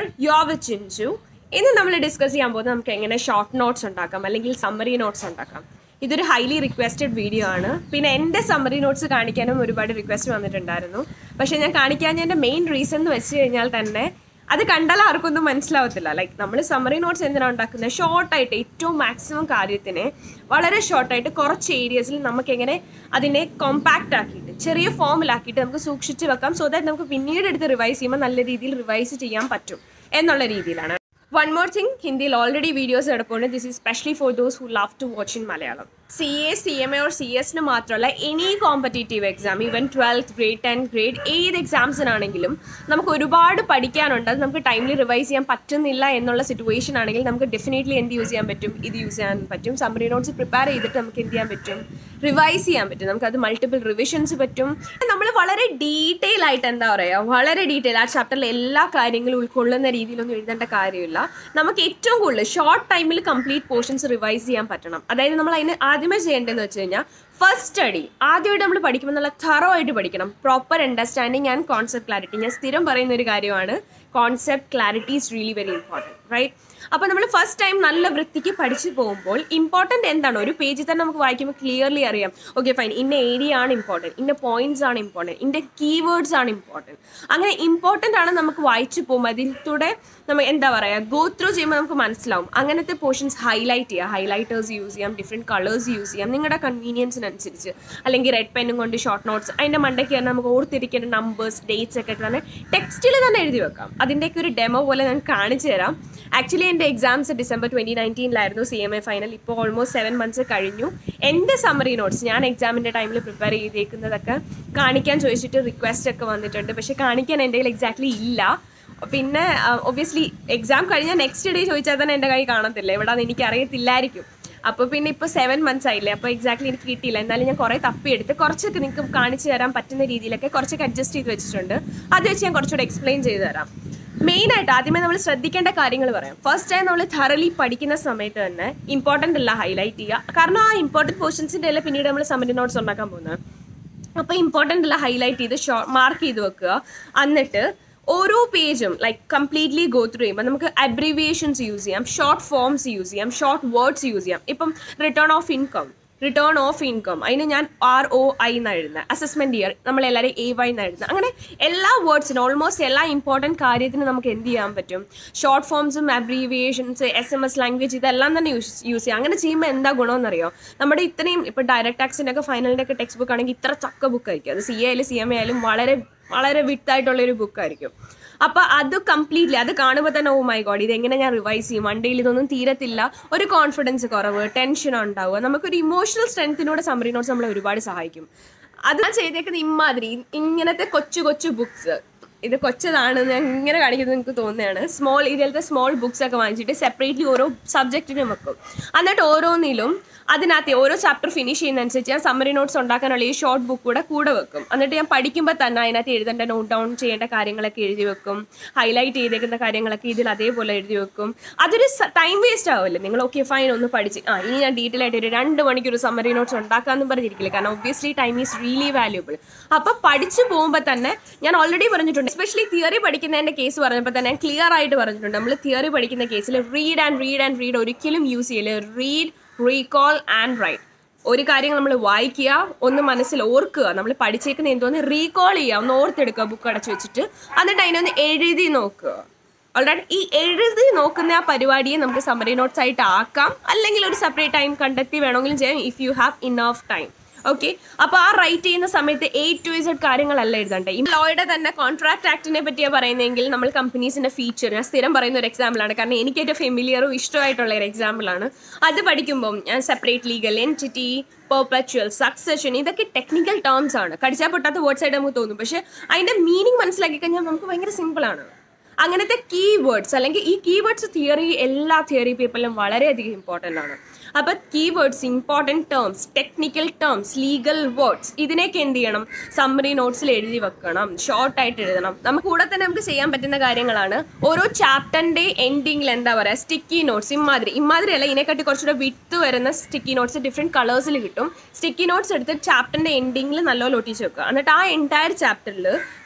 You are with Chinchu ഇന്ന് നമ്മൾ discuss ചെയ്യാൻ പോകുന്നത് നമുക്ക് എങ്ങനെ ഷോർട്ട് നോട്ട്സ് ഉണ്ടാക്കാം അല്ലെങ്കിൽ സമ്മറി നോട്ട്സ് ഉണ്ടാക്കാം ഇതൊരു ഹൈലി റിക്വസ്റ്റഡ് വീഡിയോ ആണ് പിന്നെ എൻ്റെ സമ്മറി നോട്ട്സ് കാണിക്കാനും ഒരുപാട് റിക്വസ്റ്റ് വന്നിട്ടുണ്ടായിരുന്നു പക്ഷേ ഞാൻ കാണിക്കാഞ്ഞതിൻ്റെ മെയിൻ റീസൺ എന്ന് വെച്ച് കഴിഞ്ഞാൽ തന്നെ അത് കണ്ടാൽ ആർക്കൊന്നും മനസ്സിലാവത്തില്ല ലൈക്ക് നമ്മൾ സമ്മറി നോട്ട്സ് എന്തിനാണ് ഉണ്ടാക്കുന്നത് ഷോർട്ടായിട്ട് ഏറ്റവും മാക്സിമം കാര്യത്തിന് വളരെ ഷോർട്ടായിട്ട് കുറച്ച് ഏരിയസിൽ നമുക്ക് എങ്ങനെ അതിനെ കോമ്പാക്റ്റ് ആക്കിയിട്ട് ചെറിയ ഫോമിലാക്കിയിട്ട് നമുക്ക് സൂക്ഷിച്ച് വെക്കാം സോ ദാറ്റ് നമുക്ക് പിന്നീട് എടുത്ത് റിവൈസ് ചെയ്യുമ്പോൾ നല്ല രീതിയിൽ റിവൈസ് ചെയ്യാൻ പറ്റും എന്നുള്ള രീതിയിലാണ് വൺ മോർ തിങ് ഹിന്ദിയിൽ ഓൾറെഡി വീഡിയോസ് എടുപ്പുണ്ട് this is specially for those who love to watch in Malayalam C A C M A or C എസിന് മാത്രമല്ല any competitive exam even twelfth grade tenth grade ഏത് എക്സാംസിനാണെങ്കിലും നമുക്ക് ഒരുപാട് പഠിക്കാനുണ്ട് അത് നമുക്ക് ടൈംലി റിവൈസ് ചെയ്യാൻ പറ്റുന്നില്ല എന്നുള്ള സിറ്റുവേഷൻ ആണെങ്കിൽ നമുക്ക് ഡെഫിനറ്റ്ലി എന്ത് യൂസ് ചെയ്യാൻ പറ്റും ഇത് യൂസ് ചെയ്യാൻ പറ്റും സമ്മറി നോട്ട്സ് പ്രിപ്പയർ ചെയ്തിട്ട് നമുക്ക് എന്ത് ചെയ്യാൻ പറ്റും റിവൈസ് ചെയ്യാൻ പറ്റും നമുക്ക് അത് മൾട്ടിപ്പിൾ റിവിഷൻസ് പറ്റും നമ്മൾ വളരെ ഡീറ്റെയിൽ ആയിട്ട് എന്താ പറയുക വളരെ ഡീറ്റെയിൽ ആ ചാപ്റ്ററിൽ എല്ലാ കാര്യങ്ങളും ഉൾക്കൊള്ളുന്ന രീതിയിലൊന്നും എഴുതേണ്ട കാര്യമില്ല നമുക്ക് ഏറ്റവും കൂടുതൽ ഷോർട്ട് ടൈമിൽ കംപ്ലീറ്റ് പോർഷൻസ് റിവൈസ് ചെയ്യാൻ പറ്റണം അതായത് നമ്മൾ അതിന് ആദ്യമേ ചെയ്യേണ്ടതെന്ന് വെച്ച് കഴിഞ്ഞാൽ ഫസ്റ്റ് സ്റ്റഡി ആദ്യമായിട്ട് നമ്മൾ പഠിക്കുമ്പോൾ നല്ല തറോ ആയിട്ട് പഠിക്കണം proper understanding and concept clarity ഞാൻ സ്ഥിരം പറയുന്ന ഒരു കാര്യമാണ് concept clarity is really very important right അപ്പോൾ നമ്മൾ ഫസ്റ്റ് ടൈം നല്ല വൃത്തിക്ക് പഠിച്ചു പോകുമ്പോൾ ഇമ്പോർട്ടൻ്റ് എന്താണ് ഒരു പേജിൽ തന്നെ നമുക്ക് വായിക്കുമ്പോൾ ക്ലിയർലി അറിയാം ഓക്കെ ഫൈൻ ഇന്ന ഏരിയ ആണ് ഇമ്പോർട്ടൻറ്റ് ഇന്ന പോയിന്റ്സ് ആണ് ഇമ്പോർട്ടൻറ്റ് ഇന്ന കീവേഡ്സ് ആണ് ഇമ്പോർട്ടൻറ്റ് അങ്ങനെ ഇമ്പോർട്ടൻ്റ് ആണ് നമുക്ക് വായിച്ചു പോകുമ്പോൾ അതിലൂടെ നമ്മൾ എന്താ പറയുക ഗോ ത്രൂ ചെയ്യുമ്പോൾ നമുക്ക് മനസ്സിലാവും അങ്ങനത്തെ പോർഷൻസ് ഹൈലൈറ്റ് ചെയ്യുക ഹൈലൈറ്റേഴ്സ് യൂസ് ചെയ്യാം ഡിഫറെൻറ്റ് കളേഴ്സ് യൂസ് ചെയ്യാം നിങ്ങളുടെ കൺവീനിയൻസിനനുസരിച്ച് അല്ലെങ്കിൽ റെഡ് പെന്നും കൊണ്ട് ഷോർട്ട് നോട്ട്സ് അതിൻ്റെ മണ്ടയ്ക്ക് തന്നെ നമുക്ക് ഓർത്തിരിക്കേണ്ട നമ്പേഴ്സ് ഡേറ്റ്സ് ഒക്കെ തന്നെ ടെക്സ്റ്റിൽ തന്നെ എഴുതി വെക്കാം അതിൻ്റെയൊക്കെ ഒരു ഡെമോ പോലെ ഞാൻ കാണിച്ചു തരാം ആക്ച്വലി എൻ്റെ എക്സാംസ് ഡിസംബർ ട്വൻറ്റി നയൻറ്റീനിലായിരുന്നു സി എം എ ഫൈനൽ ഇപ്പോൾ ഓൾമോസ്റ്റ് സെവൻ മന്ത്സ് കഴിഞ്ഞു എൻ്റെ സമ്മറി നോട്ട്സ് ഞാൻ എക്സാമിൻ്റെ ടൈമിൽ പ്രിപ്പയർ ചെയ്തേക്കുന്നതൊക്കെ കാണിക്കാൻ ചോദിച്ചിട്ട് റിക്വസ്റ്റ് ഒക്കെ വന്നിട്ടുണ്ട് പക്ഷേ കാണിക്കാൻ എൻ്റെ കയ്യിൽ എക്സാക്ട്ലി ഇല്ല പിന്നെ ഒബ്വിയസ്ലി എക്സാം കഴിഞ്ഞാൽ നെക്സ്റ്റ് ഡേ ചോദിച്ചാൽ തന്നെ എൻ്റെ കൈ കാണത്തില്ല എവിടെയാണെന്ന് എനിക്ക് അറിയത്തില്ലായിരിക്കും അപ്പോൾ പിന്നെ ഇപ്പോൾ സെവൻ മന്ത്സ് ആയില്ലേ അപ്പോൾ എക്സാക്ട്ലി എനിക്ക് കിട്ടിയില്ല എന്നാലും ഞാൻ കുറേ തപ്പിയെടുത്ത് കുറച്ചൊക്കെ നിങ്ങൾക്ക് കാണിച്ചു തരാൻ പറ്റുന്ന രീതിയിലൊക്കെ കുറച്ചൊക്കെ അഡ്ജസ്റ്റ് ചെയ്ത് വെച്ചിട്ടുണ്ട് അത് വെച്ച് ഞാൻ കുറച്ചുകൂടെ എക്സ്പ്ലെയിൻ ചെയ്ത് തരാം മെയിനായിട്ട് ആദ്യമേ നമ്മൾ ശ്രദ്ധിക്കേണ്ട കാര്യങ്ങൾ പറയാം ഫസ്റ്റ് ടൈം നമ്മൾ തറലി പഠിക്കുന്ന സമയത്ത് തന്നെ ഇമ്പോർട്ടൻ്റ് അല്ല ഹൈലൈറ്റ് ചെയ്യുക കാരണം ആ ഇമ്പോർട്ടൻറ്റ് പോർഷൻസിൻ്റെ അല്ല പിന്നീട് നമ്മൾ സമ്മറി നോട്ട്സ് ഉണ്ടാക്കാൻ പോകുന്നത് അപ്പോൾ ഇമ്പോർട്ടൻ്റ് അല്ല ഹൈലൈറ്റ് ചെയ്ത് ഷോ മാർക്ക് ചെയ്ത് വെക്കുക എന്നിട്ട് ഓരോ പേജും ലൈക്ക് കംപ്ലീറ്റ്ലി ഗോ ത്രൂ ചെയ്യുമ്പോൾ നമുക്ക് അബ്രിവിയേഷൻസ് യൂസ് ചെയ്യാം ഷോർട്ട് ഫോംസ് യൂസ് ചെയ്യാം ഷോർട്ട് വേർഡ്സ് യൂസ് ചെയ്യാം ഇപ്പം return of income return of income അതിന് ഞാൻ ആർ ഒ ഐ എന്ന് എഴുതുന്നത് അസസ്മെൻറ്റ് ഇയർ നമ്മളെല്ലാവരും എ വൈ എന്ന് എഴുതുന്നത് അങ്ങനെ എല്ലാ വേർഡ്സിനും ഓൾമോസ്റ്റ് എല്ലാ ഇമ്പോർട്ടൻറ്റ് കാര്യത്തിനും നമുക്ക് എന്ത് ചെയ്യാൻ പറ്റും ഷോർട്ട് ഫോംസും abbreviations S M S language ഇതെല്ലാം തന്നെ യൂസ് യൂസ് ചെയ്യാം അങ്ങനെ ചെയ്യുമ്പോൾ എന്താ ഗുണമെന്നറിയോ നമ്മുടെ ഇത്രയും ഇപ്പോൾ ഡയറക്ട് ടാക്സിൻ്റെ ഒക്കെ ഫൈനലിൻ്റെ ഒക്കെ ടെക്സ്റ്റ് ബുക്ക് ആണെങ്കിൽ ഇത്ര ചക്ക ബുക്കായിരിക്കും അത് സി എ ആയാലും സി എം എ ആയാലും വളരെ വളരെ വിട്ടായിട്ടുള്ളൊരു ബുക്കായിരിക്കും അപ്പോൾ അത് കംപ്ലീറ്റ്ലി അത് കാണുമ്പോൾ തന്നെ ഓ മൈ ഗോഡ് ഇതെങ്ങനെ ഞാൻ റിവൈസ് ചെയ്യും വണ്ടിയിൽ ഇതൊന്നും തീരത്തില്ല ഒരു കോൺഫിഡൻസ് കുറവ് ടെൻഷൻ ഉണ്ടാവുക നമുക്കൊരു ഇമോഷണൽ സ്ട്രെങ്ത്തിനൂടെ സമ്മറി നോട്ട്സ് നമ്മളെ ഒരുപാട് സഹായിക്കും അത് ഞാൻ ചെയ്തേക്കുന്ന ഇമാതിരി ഇങ്ങനത്തെ കൊച്ചു കൊച്ചു ബുക്സ് ഇത് കൊച്ചതാണ് ഞാൻ ഇങ്ങനെ കാണിക്കുന്നത് നിങ്ങൾക്ക് തോന്നുന്നതാണ് സ്മോൾ ഇതിലത്തെ സ്മോൾ ബുക്സ് ഒക്കെ വാങ്ങിച്ചിട്ട് സെപ്പറേറ്റ്ലി ഓരോ സബ്ജക്റ്റിനും വെക്കും എന്നിട്ട് ഓരോന്നിലും അതിനകത്ത് ഓരോ ചാപ്റ്റർ ഫിനിഷ് ചെയ്യുന്നതനുസരിച്ച് ഞാൻ സമ്മറി നോട്ട്സ് ഉണ്ടാക്കാനുള്ള ഈ ഷോർട്ട് ബുക്ക് കൂടെ കൂടെ വെക്കും എന്നിട്ട് ഞാൻ പഠിക്കുമ്പോൾ തന്നെ അതിനകത്ത് എഴുതേണ്ട നോട്ട് ഡൗൺ ചെയ്യേണ്ട കാര്യങ്ങളൊക്കെ എഴുതി വെക്കും ഹൈലൈറ്റ് ചെയ്തേക്കുന്ന കാര്യങ്ങളൊക്കെ ഇതിൽ അതേപോലെ എഴുതി വെക്കും അതൊരു ടൈം വേസ്റ്റ് ആവില്ല നിങ്ങൾ ഓക്കെ ഫൈൻ ഒന്ന് പഠിച്ച് ആ ഇനി ഞാൻ ഡീറ്റെയിൽ ആയിട്ട് ഒരു രണ്ട് മണിക്കൂർ സമ്മറി നോട്ട്സ് ഉണ്ടാക്കാമെന്ന് പറഞ്ഞിരിക്കില്ല കാരണം obviously time is really valuable അപ്പോൾ പഠിച്ചു പോകുമ്പോൾ തന്നെ ഞാൻ ഓൾറെഡി പറഞ്ഞിട്ടുണ്ട് എസ്പെഷ്യലി തിയറി പഠിക്കുന്നതിൻ്റെ കേസ് പറഞ്ഞപ്പോൾ തന്നെ ഞാൻ ക്ലിയർ ആയിട്ട് പറഞ്ഞിട്ടുണ്ട് നമ്മൾ തിയറി പഠിക്കുന്ന കേസിൽ read and read and read ഒരിക്കലും യൂസ് ചെയ്യില്ല റീഡ് റീകോൾ ആൻഡ് റൈറ്റ് ഒരു കാര്യം നമ്മൾ വായിക്കുക ഒന്ന് മനസ്സിൽ ഓർക്കുക നമ്മൾ പഠിച്ചേക്കുന്ന എന്തോന്ന് റീകോൾ ചെയ്യുക ഒന്ന് ഓർത്തെടുക്കുക ബുക്ക് അടച്ചു വെച്ചിട്ട് എന്നിട്ട് അതിനൊന്ന് എഴുതി നോക്കുക ഓൾറെഡി ഈ എഴുതി നോക്കുന്ന ആ പരിപാടിയെ നമുക്ക് സമ്മറി നോട്ട്സ് ആയിട്ട് ആക്കാം അല്ലെങ്കിൽ ഒരു സെപ്പറേറ്റ് ടൈം കണ്ടെത്തി വേണമെങ്കിലും ചെയ്യാം if you have enough time okay അപ്പോൾ ആ റൈറ്റ് ചെയ്യുന്ന സമയത്ത് എ ടു ഇസഡ് കാര്യങ്ങളല്ല എഴുതണ്ടേ ഈ ലോയുടെ തന്നെ കോൺട്രാക്ട് ആക്ടിനെ പറ്റിയാണ് പറയുന്നതെങ്കിൽ നമ്മൾ കമ്പനീസിൻ്റെ ഫീച്ചർ ഞാൻ സ്ഥിരം പറയുന്ന ഒരു എക്സാമ്പിളാണ് കാരണം എനിക്ക് ഏറ്റവും ഫെമിലിയറും ഇഷ്ടമായിട്ടുള്ള ഒരു എക്സാമ്പിളാണ് അത് പഠിക്കുമ്പം ഞാൻ separate legal entity perpetual succession ഇതൊക്കെ ടെക്നിക്കൽ ടേംസ് ആണ് കടിച്ചാൽ പൊട്ടാത്ത വേർഡ്സ് ആയിട്ട് നമുക്ക് തോന്നും പക്ഷേ അതിൻ്റെ മീനിങ് മനസ്സിലാക്കി കഴിഞ്ഞാൽ നമുക്ക് ഭയങ്കര സിമ്പിളാണ് അങ്ങനത്തെ കീ വേർഡ്സ് അല്ലെങ്കിൽ ഈ കീ വേർഡ്സ് തിയറി എല്ലാ തിയറി പേപ്പറിലും വളരെയധികം ഇമ്പോർട്ടൻ്റ് ആണ് അപ്പോൾ keywords important terms technical terms legal words ഇതിനെയൊക്കെ എന്ത് ചെയ്യണം സമ്മറി നോട്ട്സിൽ എഴുതി വെക്കണം ഷോർട്ടായിട്ട് എഴുതണം നമുക്ക് കൂടെ തന്നെ നമുക്ക് ചെയ്യാൻ പറ്റുന്ന കാര്യങ്ങളാണ് ഓരോ ചാപ്റ്ററിൻ്റെ എൻഡിങ്ങിൽ എന്താ പറയുക സ്റ്റിക്കി നോട്ട്സ് ഇമാതിരി ഇമാതിരി അല്ല ഇതിനെക്കാട്ടി കുറച്ചുകൂടെ വിട്ട് വരുന്ന സ്റ്റിക്കി നോട്ട്സ് ഡിഫറെൻറ്റ് കളേഴ്സിൽ കിട്ടും സ്റ്റിക്കി നോട്ട്സ് എടുത്ത് ചാപ്റ്ററിൻ്റെ എൻഡിങ്ങിൽ നല്ലപോലെ ഒട്ടിച്ച് വെക്കുക എന്നിട്ട് ആ എൻറ്റയർ ചാപ്റ്ററിൽ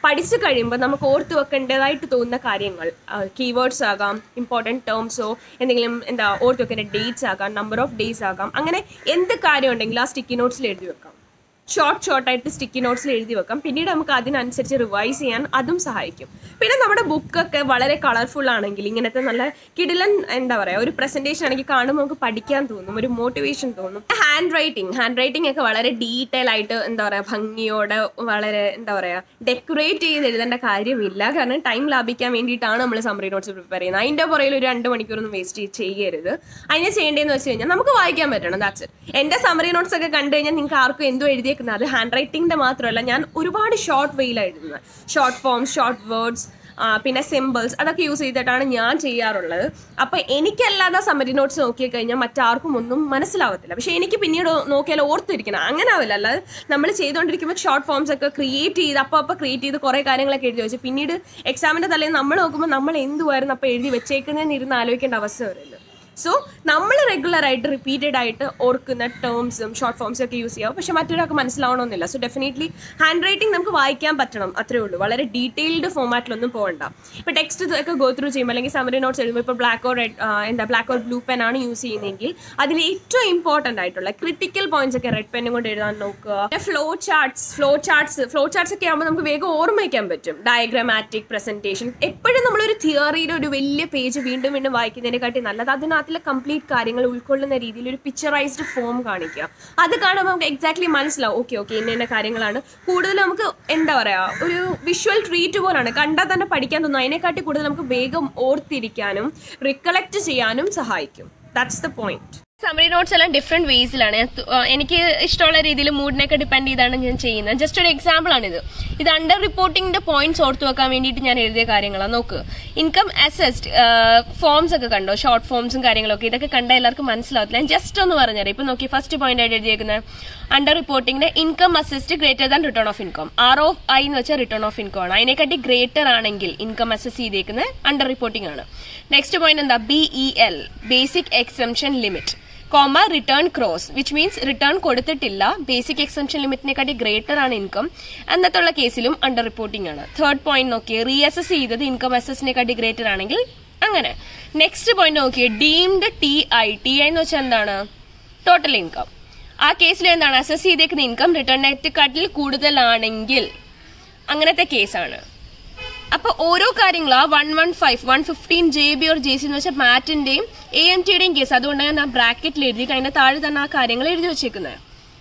പഠിച്ചു കഴിയുമ്പോൾ നമുക്ക് ഓർത്ത് വെക്കേണ്ടതായിട്ട് തോന്നുന്ന കാര്യങ്ങൾ കീവേഡ്സ് ആകാം ഇമ്പോർട്ടൻറ്റ് ടേംസോ എന്തെങ്കിലും എന്താ ഓർത്ത് വെക്കേണ്ട ഡേറ്റ്സ് ആകാം നമ്പർ ഓഫ് ഡേയ്സ് ആകാം അങ്ങനെ എന്ത് കാര്യം ഉണ്ടെങ്കിലും ആ സ്റ്റിക്കി നോട്ട്സിൽ എഴുതി വെക്കാം ഷോർട്ട് ഷോർട്ടായിട്ട് സ്റ്റിക്കി നോട്ട്സിൽ എഴുതി വെക്കാം പിന്നീട് നമുക്ക് അതിനനുസരിച്ച് റിവൈസ് ചെയ്യാൻ അതും സഹായിക്കും പിന്നെ നമ്മുടെ ബുക്കൊക്കെ വളരെ കളർഫുൾ ആണെങ്കിൽ ഇങ്ങനത്തെ നല്ല കിടിലൻ എന്താ പറയുക ഒരു പ്രസൻറ്റേഷൻ ആണെങ്കിൽ കാണുമ്പോൾ നമുക്ക് പഠിക്കാൻ തോന്നും ഒരു മോട്ടിവേഷൻ തോന്നും ഹാൻഡ് റൈറ്റിംഗ് ഹാൻഡ് റൈറ്റിംഗ് ഒക്കെ വളരെ ഡീറ്റെയിൽ ആയിട്ട് എന്താ പറയുക ഭംഗിയോടെ വളരെ എന്താ പറയുക ഡെക്കറേറ്റ് ചെയ്ത് എഴുതേണ്ട കാര്യമില്ല കാരണം ടൈം ലാഭിക്കാൻ വേണ്ടിയിട്ടാണ് നമ്മൾ സമ്മറി നോട്ട്സ് പ്രിപ്പയർ ചെയ്യുന്നത് അതിൻ്റെ പുറകിൽ ഒരു രണ്ട് മണിക്കൂറൊന്നും വേസ്റ്റ് ചെയ്യരുത് അതിനെ ചെയ്യേണ്ടതെന്ന് വെച്ച് കഴിഞ്ഞാൽ നമുക്ക് വായിക്കാൻ പറ്റണം ദാറ്റ്സ് എൻ്റെ സമ്മറി നോട്ട്സ് ഒക്കെ കണ്ടു കഴിഞ്ഞാൽ നിങ്ങൾക്ക് ആർക്കും എന്തോ എഴുതിയേക്കുന്നത് അത് ഹാൻഡ് റൈറ്റിംഗിൻ്റെ മാത്രമല്ല ഞാൻ ഒരുപാട് ഷോർട്ട് വെയിലാണ് എഴുതുന്നത് ഷോർട്ട് ഫോംസ് ഷോർട്ട് വേർഡ്സ് പിന്നെ സിമ്പിൾസ് അതൊക്കെ യൂസ് ചെയ്തിട്ടാണ് ഞാൻ ചെയ്യാറുള്ളത് അപ്പോൾ എനിക്കല്ലാതെ സമ്മറി നോട്ട്സ് നോക്കിക്കഴിഞ്ഞാൽ മറ്റാർക്കും ഒന്നും മനസ്സിലാവത്തില്ല പക്ഷേ എനിക്ക് പിന്നീട് നോക്കിയാൽ ഓർത്തിരിക്കണം അങ്ങനെ ആവില്ല അല്ലാതെ നമ്മൾ ചെയ്തുകൊണ്ടിരിക്കുമ്പോൾ ഷോർട്ട് ഫോംസ് ഒക്കെ ക്രിയേറ്റ് ചെയ്ത് അപ്പോൾ അപ്പോൾ ക്രിയേറ്റ് ചെയ്ത് കുറേ കാര്യങ്ങളൊക്കെ എഴുതി വെച്ച് പിന്നീട് എക്സാമിൻ്റെ തലേന്ന് നമ്മൾ നോക്കുമ്പോൾ നമ്മൾ എന്തുമായിരുന്നു അപ്പോൾ എഴുതി വെച്ചേക്കുന്നതെന്ന് ഇരുന്ന് ആലോചിക്കേണ്ട അവസ്ഥ വരുമല്ലോ സോ നമ്മൾ റെഗുലർ ആയിട്ട് റിപ്പീറ്റഡ് ആയിട്ട് ഓർക്കുന്ന ടേംസും ഷോർട്ട് ഫോംസും ഒക്കെ യൂസ് ചെയ്യാം പക്ഷെ മറ്റൊരാൾക്ക് മനസ്സിലാവണമെന്നില്ല സോ ഡെഫിനറ്റ്ലി ഹാൻഡ് റൈറ്റിംഗ് നമുക്ക് വായിക്കാൻ പറ്റണം അത്രേ ഉള്ളൂ വളരെ ഡീറ്റെയിൽഡ് ഫോമാറ്റിലൊന്നും പോകണ്ട ഇപ്പോൾ ടെക്സ്റ്റ് ഒക്കെ ഗോ ത്രൂ ചെയ്യുമ്പോൾ അല്ലെങ്കിൽ സമറി നോട്ട്സ് എഴുതുമ്പോൾ ഇപ്പോൾ ബ്ലാക്ക് ഓർ റെഡ് എന്താ ബ്ലാക്ക് ഓർ ബ്ലൂ പെൻ ആണ് യൂസ് ചെയ്യുന്നതെങ്കിൽ അതിൽ ഏറ്റവും ഇമ്പോർട്ടൻ്റ് ആയിട്ടുള്ള ക്രിട്ടിക്കൽ പോയിന്റ്സ് ഒക്കെ റെഡ് പെന്നും കൊണ്ട് എഴുതാൻ നോക്കുക flow charts flow charts flow charts ഒക്കെ ആകുമ്പോൾ നമുക്ക് വേഗം ഓർമ്മിക്കാൻ പറ്റും ഡയഗ്രാമാറ്റിക് പ്രസന്റേഷൻ എപ്പോഴും നമ്മളൊരു തിയറിയുടെ ഒരു വലിയ പേജ് വീണ്ടും വീണ്ടും വായിക്കുന്നതിനെക്കാട്ടി നല്ലത് അതിനകത്തിലെ കംപ്ലീറ്റ് കാര്യങ്ങൾ ഉൾക്കൊള്ളുന്ന രീതിയിൽ ഒരു പിക്ചറൈസ്ഡ് ഫോം കാണിക്കുക അത് കാണുമ്പോൾ നമുക്ക് എക്സാക്ട്ലി മനസ്സിലാവും ഓക്കെ ഓക്കെ ഇന്ന ഇന്ന കാര്യങ്ങളാണ് കൂടുതൽ നമുക്ക് എന്താ പറയുക ഒരു വിഷ്വൽ ട്രീറ്റ് പോലാണ് കണ്ടാൽ തന്നെ പഠിക്കാൻ തോന്നും അതിനെക്കാട്ടി കൂടുതൽ നമുക്ക് വേഗം ഓർത്തിരിക്കാനും റിക്കളക്ട് ചെയ്യാനും സഹായിക്കും that's the point summary notes എല്ലാം ഡിഫറെന്റ് വേസിലാണ് എനിക്ക് ഇഷ്ടമുള്ള രീതിയിൽ മൂഡിനൊക്കെ ഡിപ്പെൻഡ് ചെയ്താണ് ഞാൻ ചെയ്യുന്നത് ജസ്റ്റ് ഒരു എക്സാമ്പിൾ ആണിത് ഇത് അണ്ടർ റിപ്പോർട്ടിംഗിന്റെ പോയിന്റ്സ് ഓർത്ത് വെക്കാൻ വേണ്ടിയിട്ട് ഞാൻ എഴുതിയ കാര്യങ്ങളാണ് നോക്ക് ഇൻകം അസസ്ഡ് ഫോംസ് ഒക്കെ കണ്ടോ ഷോർട്ട് ഫോംസും കാര്യങ്ങളൊക്കെ ഇതൊക്കെ കണ്ട എല്ലാവർക്കും മനസ്സിലാവത്തില്ല ഞാൻ ജസ്റ്റ് ഒന്ന് പറഞ്ഞുതരാം ഇപ്പൊ നോക്കി ഫസ്റ്റ് പോയിന്റ് ആയിട്ട് എഴുതിയേക്കുന്നത് അണ്ടർ റിപ്പോർട്ടിംഗിന്റെ income assessed greater than return of income R of I എന്ന് വെച്ചാൽ റിട്ടേൺ ഓഫ് ഇൻകം ആണ് അതിനെക്കാട്ടി ഗ്രേറ്റർ ആണെങ്കിൽ ഇൻകം അസസ് ചെയ്തേക്കുന്നത് അണ്ടർ റിപ്പോർട്ടിംഗ് ആണ് നെക്സ്റ്റ് പോയിന്റ് എന്താ B E L basic exemption limit comma return cross which means return കൊടുത്തിട്ടില്ല basic exemption ലിമിറ്റിനെക്കാട്ടി ഗ്രേറ്റർ ആണ് ഇൻകം എന്നത്തുള്ള കേസിലും അണ്ടർ റിപ്പോർട്ടിംഗ് ആണ് തേർഡ് പോയിന്റ് നോക്കിയേ റീ അസസ് ചെയ്തത് ഇൻകം അസസിനെക്കാട്ടി ഗ്രേറ്റർ ആണെങ്കിൽ അങ്ങനെ നെക്സ്റ്റ് പോയിന്റ് നോക്കിയേ deemed T I T I എന്ന് വെച്ചാൽ എന്താണ് ടോട്ടൽ ഇൻകം ആ കേസിൽ എന്താണ് അസസ് ചെയ്തേക്കുന്ന ഇൻകം റിട്ടേൺ നെറ്റിനെക്കാട്ടിൽ കൂടുതലാണെങ്കിൽ അങ്ങനത്തെ കേസാണ് അപ്പൊ ഓരോ കാര്യങ്ങളും ആ one one five one fifteen J B or J C എന്ന് വെച്ചാൽ മാറ്റിന്റെയും എ എം ടിയുടെയും കേസ് അതുകൊണ്ട് ഞാൻ ആ ബ്രാക്കറ്റിൽ എഴുതി അതിന്റെ താഴെ തന്നെ ആ കാര്യങ്ങൾ എഴുതി വെച്ചേക്കുന്നത്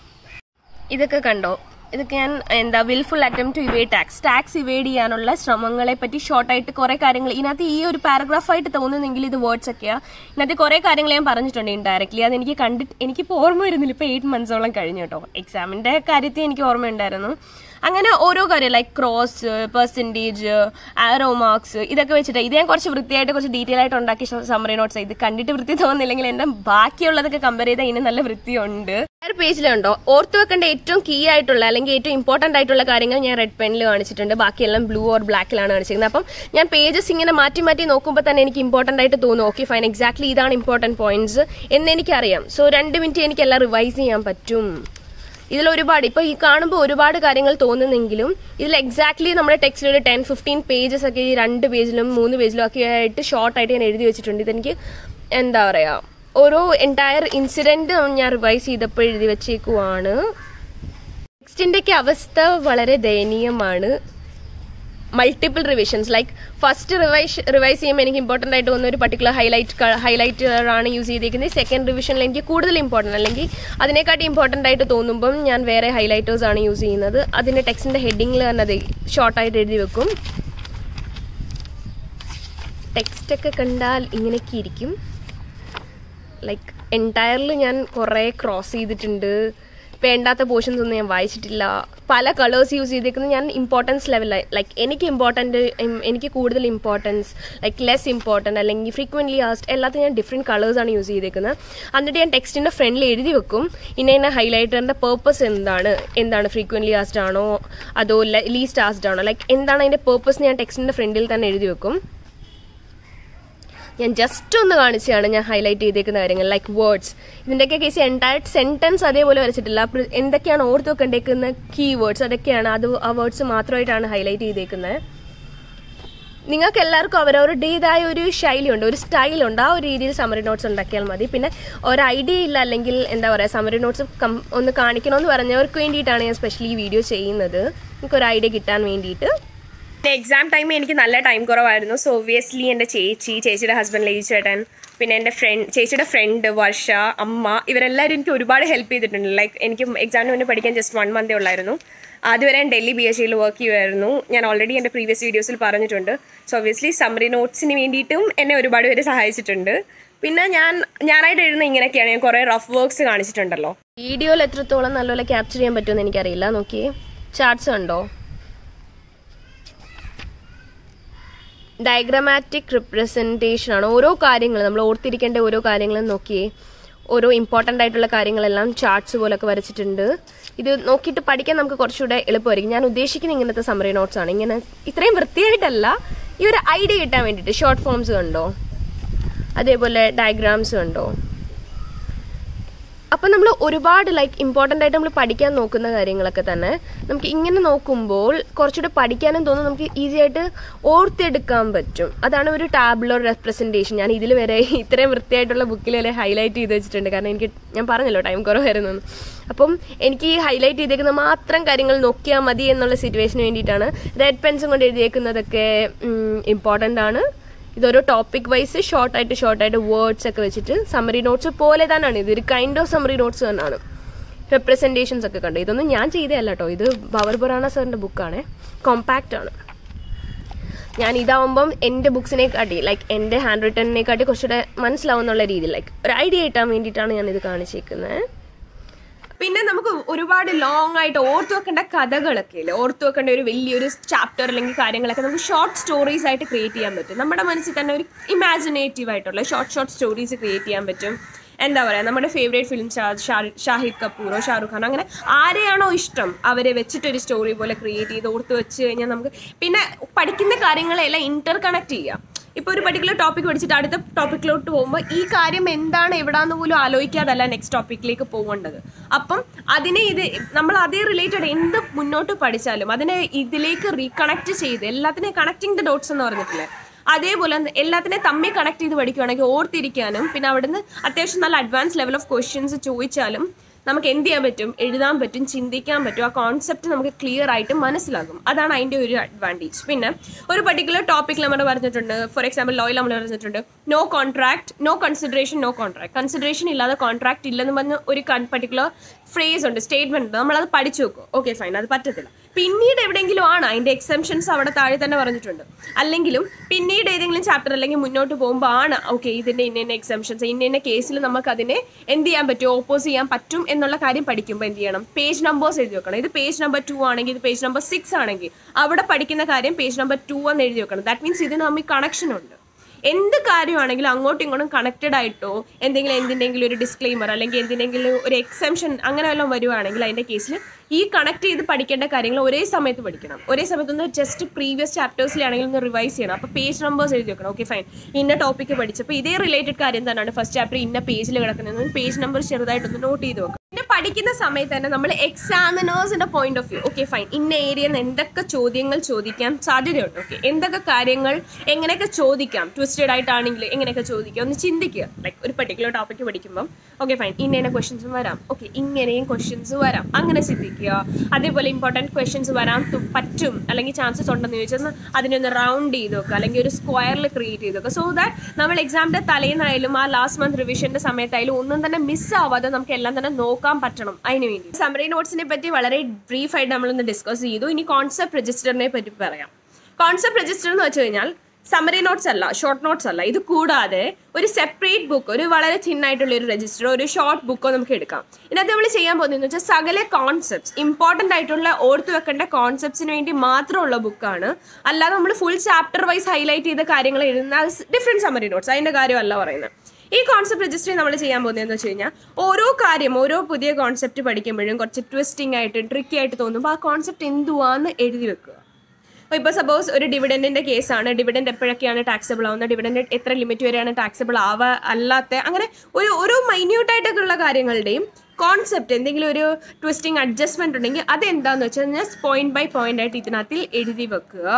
ഇതൊക്കെ കണ്ടോ ഇതൊക്കെ ഞാൻ എന്താ wilful attempt to evade tax tax evade ചെയ്യാനുള്ള ശ്രമങ്ങളെ പറ്റി ഷോർട്ടായിട്ട് കുറെ കാര്യങ്ങൾ ഇതിനകത്ത് ഈ ഒരു പാരഗ്രാഫായിട്ട് തോന്നുന്നെങ്കിൽ ഇത് വേർഡ്സ് ഒക്കെയാ ഇതിനകത്ത് കുറെ കാര്യങ്ങൾ ഞാൻ പറഞ്ഞിട്ടുണ്ട് ഇൻഡയറക്ട്ലി അത് എനിക്ക് കണ്ടിട്ട് എനിക്കിപ്പോൾ ഓർമ്മ വരുന്നില്ല ഇപ്പോൾ എയ്റ്റ് മന്ത്സോളം കഴിഞ്ഞു കേട്ടോ എക്സാമിന്റെ കാര്യത്തിൽ എനിക്ക് ഓർമ്മയുണ്ടായിരുന്നു അങ്ങനെ ഓരോ കാര്യം like cross percentage arrow marks ഇതൊക്കെ വെച്ചിട്ട് ഇത് ഞാൻ കുറച്ച് വൃത്തിയായിട്ട് കുറച്ച് ഡീറ്റെയിൽ ആയിട്ട് ഉണ്ടാക്കി സമ്മറി നോട്ട്സ് ഇത് കണ്ടിട്ട് വൃത്തി തോന്നുന്നില്ലെങ്കിൽ എൻ്റെ ബാക്കിയുള്ളതൊക്കെ കമ്പയർ ചെയ്താൽ ഇതിന് നല്ല വൃത്തിയുണ്ട് ഒരു പേജിലുണ്ടോ ഓർത്ത് വെക്കേണ്ട ഏറ്റവും കീ ആയിട്ടുള്ള അല്ലെങ്കിൽ ഏറ്റവും ഇമ്പോർട്ടന്റ് ആയിട്ടുള്ള കാര്യങ്ങൾ ഞാൻ റെഡ് പെനിൽ കാണിച്ചിട്ടുണ്ട് ബാക്കിയെല്ലാം ബ്ലൂ ഓർ ബ്ലാക്കിലാണ് കാണിച്ചിരിക്കുന്നത് അപ്പം ഞാൻ പേജസ് ഇങ്ങനെ മാറ്റി മാറ്റി നോക്കുമ്പോൾ തന്നെ എനിക്ക് ഇമ്പോർട്ടന്റ് ആയിട്ട് തോന്നും ഓക്കെ ഫൈൻ എക്സാക്ട്ലി ഇതാണ് ഇമ്പോർട്ടന്റ് പോയിന്റ്സ് എന്ന് എനിക്കറിയാം സോ രണ്ട് മിനിറ്റ് എനിക്ക് എല്ലാം റിവൈസ് ചെയ്യാൻ പറ്റും ഇതിൽ ഒരുപാട് ഇപ്പൊ ഈ കാണുമ്പോൾ ഒരുപാട് കാര്യങ്ങൾ തോന്നുന്നെങ്കിലും ഇതിൽ എക്സാക്ട്ലി നമ്മുടെ ടെക്സ്റ്റിൽ ഒരു ടെൻ ഫിഫ്റ്റീൻ പേജസ് ഒക്കെ ഈ രണ്ട് പേജിലും മൂന്ന് പേജിലും ഒക്കെ ആയിട്ട് ഷോർട്ട് ആയിട്ട് ഞാൻ എഴുതി വെച്ചിട്ടുണ്ട് ഇതെനിക്ക് എന്താ പറയാ ഓരോ എൻറ്റയർ ഇൻസിഡന്റ് ഞാൻ റിവൈസ് ചെയ്തപ്പോൾ എഴുതി വെച്ചേക്കുവാണ് ടെക്സ്റ്റിന്റെ ഒക്കെ അവസ്ഥ വളരെ ദയനീയമാണ് multiple revisions like first revise revise ചെയ്യുമ്പോൾ എനിക്ക് ഇമ്പോർട്ടൻ്റ് ആയിട്ട് തോന്നുന്ന ഒരു പർട്ടിക്കുലർ ഹൈലൈറ്റ് ഹൈലൈറ്റർ ആണ് യൂസ് ചെയ്തിരിക്കുന്നത് സെക്കൻഡ് റിവിഷനിൽ എനിക്ക് കൂടുതൽ ഇമ്പോർട്ടൻ്റ് അല്ലെങ്കിൽ അതിനെക്കാട്ടി ഇമ്പോർട്ടൻ്റ് ആയിട്ട് തോന്നുമ്പം ഞാൻ വേറെ ഹൈലൈറ്റേഴ്സ് ആണ് യൂസ് ചെയ്യുന്നത് അതിൻ്റെ ടെക്സ്റ്റിൻ്റെ ഹെഡിങ്ങിൽ തന്നെ അത് ഷോർട്ടായിട്ട് എഴുതി വെക്കും ടെക്സ്റ്റ് ഒക്കെ കണ്ടാൽ ഇങ്ങനെയൊക്കെ ഇരിക്കും ലൈക്ക് എൻറ്റയർലി ഞാൻ കുറേ ക്രോസ് ചെയ്തിട്ടുണ്ട് വേണ്ടാത്ത പോർഷൻസ് ഒന്നും ഞാൻ വായിച്ചിട്ടില്ല പല കളേഴ്സ് യൂസ് ചെയ്തേക്കുന്നത് ഞാൻ ഇമ്പോർട്ടൻസ് ലെവലായി ലൈക്ക് എനിക്ക് ഇമ്പോർട്ടൻറ്റ് എനിക്ക് കൂടുതൽ ഇമ്പോർട്ടൻസ് ലൈക്ക് ലെസ് ഇമ്പോർട്ടൻറ്റ് അല്ലെങ്കിൽ ഫ്രീക്വൻ്റ്ലി ആസ്റ്റ് എല്ലാത്തിനും ഞാൻ ഡിഫറെൻറ്റ് കളേഴ്സാണ് യൂസ് ചെയ്തേക്കുന്നത് എന്നിട്ട് ഞാൻ ടെക്സ്റ്റിൻ്റെ ഫ്രണ്ടിൽ എഴുതി വെക്കും ഇന്ന ഇന്ന ഹൈലൈറ്ററിൻ്റെ പേർപ്പസ് എന്താണ് എന്താണ് ഫ്രീക്വൻ്റ്ലി ആസ്റ്റ് ആണോ അതോ ലീസ്റ്റ് ആസ്ഡ് ആണോ ലൈക്ക് എന്താണ് അതിൻ്റെ പേർപ്പസ് ഞാൻ ടെക്സ്റ്റിൻ്റെ ഫ്രണ്ടിൽ തന്നെ എഴുതി വെക്കും ഞാൻ ജസ്റ്റ് ഒന്ന് കാണിച്ചാണ് ഞാൻ ഹൈലൈറ്റ് ചെയ്തേക്കുന്ന കാര്യങ്ങൾ ലൈക്ക് വേർഡ്സ് ഇതിന്റെയൊക്കെ കേസ് എൻറ്റയർ സെന്റൻസ് അതേപോലെ വരച്ചിട്ടില്ല പ്ര- എന്തൊക്കെയാണ് ഓർത്ത് വെക്കേണ്ടേക്കുന്ന കീ വേർഡ്സ് അതൊക്കെയാണ് അത് ആ വേർഡ്സ് മാത്രമായിട്ടാണ് ഹൈലൈറ്റ് ചെയ്തേക്കുന്നത് നിങ്ങൾക്ക് എല്ലാവർക്കും അവരവരുടേതായ ഒരു ശൈലിയുണ്ട് ഒരു സ്റ്റൈലുണ്ട് ആ ഒരു രീതിയിൽ സമറി നോട്ട്സ് ഉണ്ടാക്കിയാൽ മതി പിന്നെ ഒരു ഐഡിയ ഇല്ല അല്ലെങ്കിൽ എന്താ പറയുക സമറി നോട്ട്സ് ഒന്ന് കാണിക്കണമെന്ന് പറഞ്ഞവർക്ക് വേണ്ടിയിട്ടാണ് ഞാൻ സ്പെഷ്യലി ഈ വീഡിയോ ചെയ്യുന്നത് നിങ്ങൾക്ക് ഒരു ഐഡിയ കിട്ടാൻ വേണ്ടിയിട്ട് എക്സാം ടൈം എനിക്ക് നല്ല ടൈം കുറവായിരുന്നു സോ ഒബ്വിയസ്ലി എൻ്റെ ചേച്ചി ചേച്ചിയുടെ ഹസ്ബൻഡ് ലേജി ചേട്ടൻ പിന്നെ എൻ്റെ ഫ്രണ്ട് ചേച്ചിയുടെ ഫ്രണ്ട് വർഷ അമ്മ ഇവരെല്ലാവരും എനിക്ക് ഒരുപാട് ഹെൽപ്പ് ചെയ്തിട്ടുണ്ട് ലൈക്ക് എനിക്ക് എക്സാമിന് മുന്നേ പഠിക്കാൻ ജസ്റ്റ് വൺ മന്തേ ഉള്ളായിരുന്നു അതുവരെ ഞാൻ ഡൽഹി ബി എച്ച് സിയിൽ വർക്ക് ചെയ്യുമായിരുന്നു ഞാൻ ഓൾറെഡി എൻ്റെ പ്രീവിയസ് വീഡിയോസിൽ പറഞ്ഞിട്ടുണ്ട് സോ ഒബ്വിയസ്ലി സമ്മറി നോട്ട്സിന് വേണ്ടിയിട്ടും എന്നെ ഒരുപാട് പേര് സഹായിച്ചിട്ടുണ്ട് പിന്നെ ഞാൻ ഞാനായിട്ട് എഴുതുന്ന ഇങ്ങനെയൊക്കെയാണ് ഞാൻ കുറേ റഫ് വർക്ക്സ് കാണിച്ചിട്ടുണ്ടല്ലോ വീഡിയോയിൽ എത്രത്തോളം നല്ലപോലെ ക്യാപ്ചർ ചെയ്യാൻ പറ്റുമെന്ന് എനിക്കറിയില്ല നോക്കിയേ ചാർട്ട്സ് ഉണ്ടോ ഡയഗ്രമാറ്റിക് റിപ്രസെൻറ്റേഷൻ ആണ് ഓരോ കാര്യങ്ങൾ നമ്മൾ ഓർത്തിരിക്കേണ്ട ഓരോ കാര്യങ്ങളും നോക്കിയേ ഓരോ ഇമ്പോർട്ടൻ്റ് ആയിട്ടുള്ള കാര്യങ്ങളെല്ലാം ചാർട്ട്സ് പോലൊക്കെ വരച്ചിട്ടുണ്ട് ഇത് നോക്കിയിട്ട് പഠിക്കാൻ നമുക്ക് കുറച്ചുകൂടെ എളുപ്പമായിരിക്കും ഞാൻ ഉദ്ദേശിക്കുന്ന ഇങ്ങനത്തെ സമറി നോട്ട്സ് ആണ് ഇങ്ങനെ ഇത്രയും വൃത്തിയായിട്ടല്ല ഈ ഒരു ഐഡിയ കിട്ടാൻ വേണ്ടിയിട്ട് ഷോർട്ട് ഫോംസ് കണ്ടോ അതേപോലെ ഡയഗ്രാംസ് കണ്ടോ അപ്പം നമ്മൾ ഒരുപാട് ലൈക്ക് ഇമ്പോർട്ടൻ്റ് ആയിട്ട് നമ്മൾ പഠിക്കാൻ നോക്കുന്ന കാര്യങ്ങളൊക്കെ തന്നെ നമുക്ക് ഇങ്ങനെ നോക്കുമ്പോൾ കുറച്ചുകൂടെ പഠിക്കാനും തോന്നും നമുക്ക് ഈസി ആയിട്ട് ഓർത്തെടുക്കാൻ പറ്റും അതാണ് ഒരു ടാബ്ലോ റെപ്രസെൻറ്റേഷൻ ഞാൻ ഇതിൽ വരെ ഇത്രയും വൃത്തിയായിട്ടുള്ള ബുക്കിൽ വരെ ഹൈലൈറ്റ് ചെയ്ത് വെച്ചിട്ടുണ്ട് കാരണം എനിക്ക് ഞാൻ പറഞ്ഞല്ലോ ടൈം കുറവായിരുന്നു എന്ന്. അപ്പം എനിക്ക് ഈ ഹൈലൈറ്റ് ചെയ്തേക്കുന്ന മാത്രം കാര്യങ്ങൾ നോക്കിയാൽ മതി എന്നുള്ള സിറ്റുവേഷന് വേണ്ടിയിട്ടാണ് റെഡ് പെൻസും കൊണ്ട് എഴുതിയേക്കുന്നതൊക്കെ ഇമ്പോർട്ടൻ്റ് ആണ് ഇതൊരു ടോപ്പിക് വൈസ് ഷോർട്ടായിട്ട് ഷോർട്ടായിട്ട് വേർഡ്സ് ഒക്കെ വെച്ചിട്ട് സമ്മറി നോട്ട്സ് പോലെ തന്നെയാണ് ഇതൊരു കൈൻഡ് ഓഫ് സമ്മറി നോട്ട്സ് തന്നെയാണ് റെപ്രസെൻറ്റേഷൻസ് ഒക്കെ കണ്ടു ഇതൊന്നും ഞാൻ ചെയ്തതല്ല കേട്ടോ ഇത് ബവർ ബൊറാണ സാറിൻ്റെ ബുക്കാണ് കോമ്പാക്റ്റ് ആണ് ഞാൻ ഇതാവുമ്പം എൻ്റെ ബുക്സിനെ കാട്ടി ലൈക്ക് എൻ്റെ ഹാൻഡ് റിട്ടണിനെ കാട്ടി കുറച്ചുകൂടെ മനസ്സിലാവുന്നുള്ള രീതിയിൽ ലൈക്ക് ഒരു ഐഡിയ കിട്ടാൻ വേണ്ടിയിട്ടാണ് ഞാൻ ഇത് കാണിച്ചേക്കുന്നത് പിന്നെ നമുക്ക് ഒരുപാട് ലോങ് ആയിട്ട് ഓർത്തു വെക്കേണ്ട കഥകളൊക്കെ ഇല്ലേ ഓർത്തു വെക്കേണ്ട ഒരു വലിയൊരു ചാപ്റ്റർ അല്ലെങ്കിൽ കാര്യങ്ങളൊക്കെ നമുക്ക് ഷോർട്ട് സ്റ്റോറീസ് ആയിട്ട് ക്രിയേറ്റ് ചെയ്യാൻ പറ്റും നമ്മുടെ മനസ്സിൽ തന്നെ ഒരു ഇമാജിനേറ്റീവ് ആയിട്ടുള്ള ഷോർട്ട് ഷോർട്ട് സ്റ്റോറീസ് ക്രിയേറ്റ് ചെയ്യാൻ പറ്റും എന്താ പറയുക നമ്മുടെ ഫേവറേറ്റ് ഫിലിം ഷാഹിദ് കപൂറോ ഷാറുഖ് ഖാനോ അങ്ങനെ ആരെയാണോ ഇഷ്ടം അവരെ വെച്ചിട്ടൊരു സ്റ്റോറി പോലെ ക്രിയേറ്റ് ചെയ്ത് ഓർത്ത് വെച്ച് കഴിഞ്ഞാൽ നമുക്ക് പിന്നെ പഠിക്കുന്ന കാര്യങ്ങളെല്ലാം ഇന്റർ കണക്ട് ചെയ്യാം ഇപ്പോൾ ഒരു പർട്ടിക്കുലർ ടോപ്പിക് പഠിച്ചിട്ട് അടുത്ത ടോപ്പിക്കിലോട്ട് പോകുമ്പോൾ ഈ കാര്യം എന്താണ് എവിടാന്ന് പോലും ആലോചിക്കാതല്ല നെക്സ്റ്റ് ടോപ്പിക്കിലേക്ക് പോകേണ്ടത് അപ്പം അതിനെ ഇത് നമ്മൾ അതേ റിലേറ്റഡ് എന്ത് മുന്നോട്ട് പഠിച്ചാലും അതിനെ ഇതിലേക്ക് റീകണക്ട് ചെയ്ത് എല്ലാത്തിനെയും കണക്റ്റിംഗ് ദ ഡോട്ട്സ് എന്ന് പറഞ്ഞിട്ടില്ലേ അതേപോലെ എല്ലാത്തിനെയും തമ്മിൽ കണക്ട് ചെയ്ത് പഠിക്കുകയാണെങ്കിൽ ഓർത്തിരിക്കാനും പിന്നെ അവിടുന്ന് അത്യാവശ്യം നല്ല അഡ്വാൻസ് ലെവൽ ഓഫ് ക്വസ്റ്റ്യൻസ് ചോദിച്ചാലും നമുക്ക് എന്ത് ചെയ്യാൻ പറ്റും എഴുതാൻ പറ്റും ചിന്തിക്കാൻ പറ്റും ആ കോൺസെപ്റ്റ് നമുക്ക് ക്ലിയർ ആയിട്ട് മനസ്സിലാകും അതാണ് അതിൻ്റെ ഒരു അഡ്വാൻറ്റേജ് പിന്നെ ഒരു പർട്ടിക്കുലർ ടോപ്പിക്കിൽ നമ്മൾ പറഞ്ഞിട്ടുണ്ട് ഫോർ എക്സാമ്പിൾ ലോയിൽ നമ്മൾ പറഞ്ഞിട്ടുണ്ട് no contract no consideration no contract consideration ഇല്ലാതെ കോൺട്രാക്ട് ഇല്ലെന്ന് പറഞ്ഞ ഒരു പർട്ടിക്കുലർ ഫ്രേസ് ഉണ്ട് സ്റ്റേറ്റ്മെന്റ് ഉണ്ട് നമ്മളത് പഠിച്ചു വെക്കും ഓക്കെ ഫൈൻ അത് പറ്റത്തില്ല പിന്നീട് എവിടെയെങ്കിലും ആണ് അതിന്റെ എക്സെപ്ഷൻസ് അവിടെ താഴെ തന്നെ പറഞ്ഞിട്ടുണ്ട് അല്ലെങ്കിലും പിന്നീട് ഏതെങ്കിലും ചാപ്റ്റർ അല്ലെങ്കിൽ മുന്നോട്ട് പോകുമ്പോൾ ആണ് ഓക്കെ ഇതിന്റെ ഇന്ന ഇന്ന എക്സെപ്ഷൻസ് ഇന്ന ഇന്ന കേസിൽ നമുക്ക് അതിനെ എന്ത് ചെയ്യാൻ പറ്റും ഓപ്പോസ് ചെയ്യാൻ പറ്റും എന്നുള്ള കാര്യം പഠിക്കുമ്പോൾ എന്ത് ചെയ്യണം പേജ് നമ്പേഴ്സ് എഴുതി വെക്കണം ഇത് പേജ് നമ്പർ ടു ആണെങ്കിൽ ഇത് പേജ് നമ്പർ സിക്സ് ആണെങ്കിൽ അവിടെ പഠിക്കുന്ന കാര്യം പേജ് നമ്പർ ടു എന്ന് എഴുതി വെക്കണം ദാറ്റ് മീൻസ് ഇതിന് തമ്മിൽ കണക്ഷൻ ഉണ്ട് എന്ത് കാര്യമാണെങ്കിലും അങ്ങോട്ടും ഇങ്ങോട്ടും കണക്റ്റഡ് ആയിട്ടോ എന്തെങ്കിലും എന്തിനെങ്കിലും ഒരു ഡിസ്ക്ലെയിമർ അല്ലെങ്കിൽ എന്തിനെങ്കിലും ഒരു എക്സംഷൻ അങ്ങനെ വല്ലതും വരുവാണെങ്കിൽ അതിന്റെ കേസിൽ ഈ കണക്ട് ചെയ്ത് പഠിക്കേണ്ട കാര്യങ്ങൾ ഒരേ സമയത്ത് പഠിക്കണം ഒരേ സമയത്ത് ഒന്ന് ജസ്റ്റ് പ്രീവിയസ് ചാപ്റ്റേഴ്സിലാണെങ്കിൽ ഒന്ന് റിവൈസ് ചെയ്യണം അപ്പോൾ പേജ് നമ്പേഴ്സ് എഴുതി വെക്കണം ഓക്കെ ഫൈൻ ഇന്ന ടോപ്പിക്ക് പഠിച്ചപ്പോൾ ഇതേ റിലേറ്റഡ് കാര്യം തന്നെയാണ് ഫസ്റ്റ് ചാപ്റ്റർ ഇന്ന പേജിൽ കിടക്കുന്നത് പേജ് നമ്പർ ചെറുതായിട്ടൊന്ന് നോട്ട് ചെയ്ത് വെക്കണം പിന്നെ പഠിക്കുന്ന സമയത്ത് തന്നെ നമ്മൾ എക്സാമിനേഴ്സിന്റെ point of view okay fine ഇന്ന ഏരിയയിൽ നിന്ന് എന്തൊക്കെ ചോദ്യങ്ങൾ ചോദിക്കാൻ സാധ്യതയുണ്ട് ഓക്കെ എന്തൊക്കെ കാര്യങ്ങൾ എങ്ങനെയൊക്കെ ചോദിക്കാം ട്വിസ്റ്റഡ് ആയിട്ടാണെങ്കിൽ എങ്ങനെയൊക്കെ ചോദിക്കാം ഒന്ന് ചിന്തിക്കുക ലൈക്ക് ഒരു പർട്ടിക്കുലർ ടോപ്പിക്ക് പഠിക്കുമ്പോൾ ഓക്കെ ഫൈൻ ഇന്ന ഇന്ന ക്വസ്റ്റ്യൻസും വരാം ഓക്കെ ഇങ്ങനെയും ക്വസ്റ്റ്യൻസ് വരാം അങ്ങനെ ചിന്തിക്കുക അതേപോലെ ഇമ്പോർട്ടൻറ്റ് ക്വസ്റ്റ്യൻസ് വരാൻ തു- പറ്റും അല്ലെങ്കിൽ ചാൻസസ് ഉണ്ടെന്ന് ചോദിച്ചാൽ അതിനൊന്ന് റൗണ്ട് ചെയ്ത് വെക്കുക അല്ലെങ്കിൽ ഒരു സ്ക്വയറിൽ ക്രിയേറ്റ് ചെയ്ത് വെക്കുക സോ ദാറ്റ് നമ്മൾ എക്സാമിന്റെ തലേന്നായാലും ആ ലാസ്റ്റ് മന്ത് റിവിഷന്റെ സമയത്തായാലും ഒന്നും തന്നെ മിസ് ആവാതെ നമുക്ക് എല്ലാം തന്നെ നോക്കാൻ പറ്റണം അതിന് വേണ്ടി സമറി നോട്ട്സിനെ പറ്റി വളരെ ബ്രീഫ് ആയിട്ട് നമ്മളൊന്ന് ഡിസ്കസ് ചെയ്തു ഇനി കോൺസെപ്റ്റ് രജിസ്റ്ററിനെ പറ്റി പറയാം കോൺസെപ്റ്റ് രജിസ്റ്റർ എന്ന് വെച്ച് കഴിഞ്ഞാൽ സമറി നോട്ട്സ് അല്ല ഷോർട്ട് നോട്ട്സ് അല്ല ഇത് കൂടാതെ ഒരു സെപ്പറേറ്റ് ബുക്ക് ഒരു വളരെ തിൻ ആയിട്ടുള്ള ഒരു രജിസ്റ്റർ ഒരു ഷോർട്ട് ബുക്കോ നമുക്ക് എടുക്കാം ഇതിനകത്ത് നമ്മൾ ചെയ്യാൻ പോകുന്നതെന്ന് വെച്ചാൽ സകല കോൺസെപ്റ്റ്സ് ഇമ്പോർട്ടൻ്റ് ആയിട്ടുള്ള ഓർത്ത് വെക്കേണ്ട കോൺസെപ്റ്റ്സിന് വേണ്ടി മാത്രമുള്ള ബുക്കാണ് അല്ലാതെ നമ്മൾ ഫുൾ ചാപ്റ്റർ വൈസ് ഹൈലൈറ്റ് ചെയ്ത കാര്യങ്ങൾ എഴുതുന്ന ഡിഫറെൻറ്റ് സമറി നോട്ട്സ് അതിൻ്റെ കാര്യമല്ല പറയുന്നത് ഈ കോൺസെപ്റ്റ് രജിസ്റ്റർ നമ്മൾ ചെയ്യാൻ പോകുന്നതെന്ന് വെച്ച് കഴിഞ്ഞാൽ ഓരോ കാര്യം ഓരോ പുതിയ കോൺസെപ്റ്റ് പഠിക്കുമ്പോഴും കുറച്ച് ട്വിസ്റ്റിംഗ് ആയിട്ട് ട്രിക്കി ആയിട്ട് തോന്നുമ്പോൾ ആ കോൺസെപ്റ്റ് എന്തുവാന്ന് എഴുതി വെക്കുക ഇപ്പോൾ സപ്പോസ് ഒരു ഡിവിഡൻറ്റിൻ്റെ കേസാണ് ഡിവിഡൻറ്റ് എപ്പോഴൊക്കെയാണ് ടാക്സബിൾ ആവുന്നത് ഡിവിഡൻറ്റ് എത്ര ലിമിറ്റ് വരെയാണ് ടാക്സബിൾ ആവുക അല്ലാത്ത അങ്ങനെ ഒരു ഓരോ മൈന്യൂട്ടായിട്ടൊക്കെ ഉള്ള കാര്യങ്ങളുടെയും കോൺസെപ്റ്റ് എന്തെങ്കിലും ഒരു ട്വിസ്റ്റിംഗ് അഡ്ജസ്റ്റ്മെൻറ്റ് ഉണ്ടെങ്കിൽ അതെന്താന്ന് വെച്ച് കഴിഞ്ഞാൽ പോയിന്റ് ബൈ പോയിന്റ് ആയിട്ട് ഇതിനകത്തിൽ എഴുതി വെക്കുക